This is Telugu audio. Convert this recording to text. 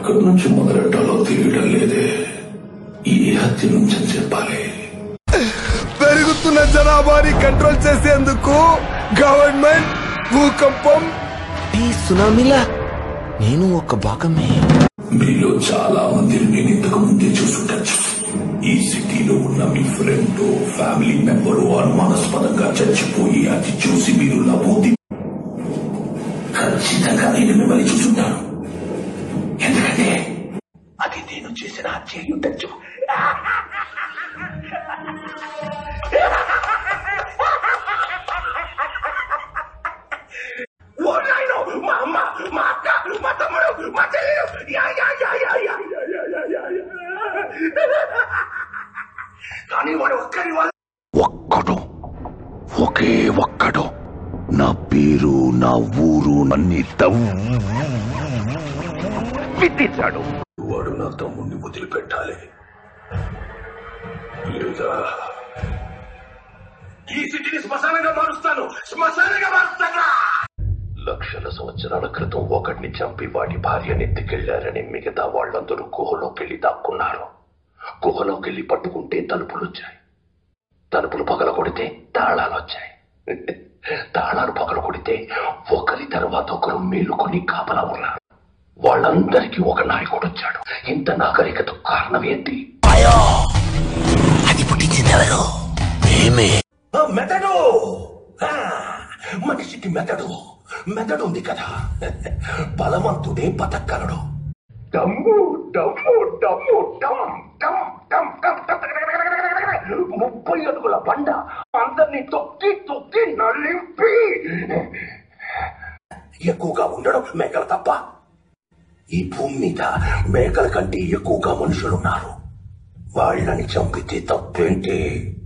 ఎక్కడి నుంచి మొదలెట్టాలో తెలియడం లేదే ఈ హత్య నుంచి చెప్పాలి పెరుగుతున్న జనాభాని కంట్రోల్ చేసేందుకు గవర్నమెంట్ భూకంపం ఈ సునామీలా నేను ఒక భాగమే మీలో చాలా మందిని నేను ఇంతకు ముందే చూసుండొచ్చు ఈ సిటీలో ఉన్న మీ ఫ్రెండ్ ఫ్యామిలీ మెంబరు అనుమానాస్పదంగా చచ్చిపోయి అది చూసి మీరు నవ్వుతి ఖచ్చితంగా నేను మిమ్మల్ని చూసుంటాను ఎందుకంటే అది నేను చేసిన హత్య అయి ఉండొచ్చు ఓ నాయనో, మా అమ్మ మా అక్క మా తమ్ముడు మా చెల్లెలు యా, యా, యా, యా, యా, యా, యా, యా, యా, యా. కానీ వాడు ఒక్కరి వల్ల ఒక్కడు ఒకే ఒక్కడు నా పేరు నా ఊరు అన్ని తవ్విచ్చాడు వాడు నా తమ్ముడిని వదిలిపెట్టాలి లేదా ఈ సిటీని శ్మశానంగా మారుస్తాను శ్మశానంగా మారుస్తాను లక్షల సంవత్సరాల క్రితం ఒకడిని చంపి వాడి భార్యని ఎత్తుకెళ్లారని మిగతా వాళ్ళందరూ గుహలోకెళ్లి దాక్కున్నారు గుహలోకెళ్లి పట్టుకుంటే తలుపులు వచ్చాయి తలుపులు పగల కొడితే తాళాలు వచ్చాయి తాళాలు పగల కొడితే ఒకరి తర్వాత ఒకరు మేలుకొని కాపలా ఉన్నారు వాళ్ళందరికీ ఒక నాయకుడు వచ్చాడు ఇంత నాగరికత కారణం ఏంటి అది పుట్టించింది ఎవరు మేమే మెదడు ఆ, మనిషికి మెదడు మెదడు ఉంది కదా బలవంతుడే బతకగలడు డమ్ము డమ్ము డమ్ము డమ్ డమ్ డమ్ డమ్ డమ్ ముప్పై అడుగుల బండ అందరినీ తొక్కి తొక్కి నలింపి ఎక్కువగా ఉండడం మేకలు తప్ప ఈ భూమి మీద మేకల కంటే ఎక్కువగా మనుషులున్నారు వాళ్ళని చంపితే తప్పేంటి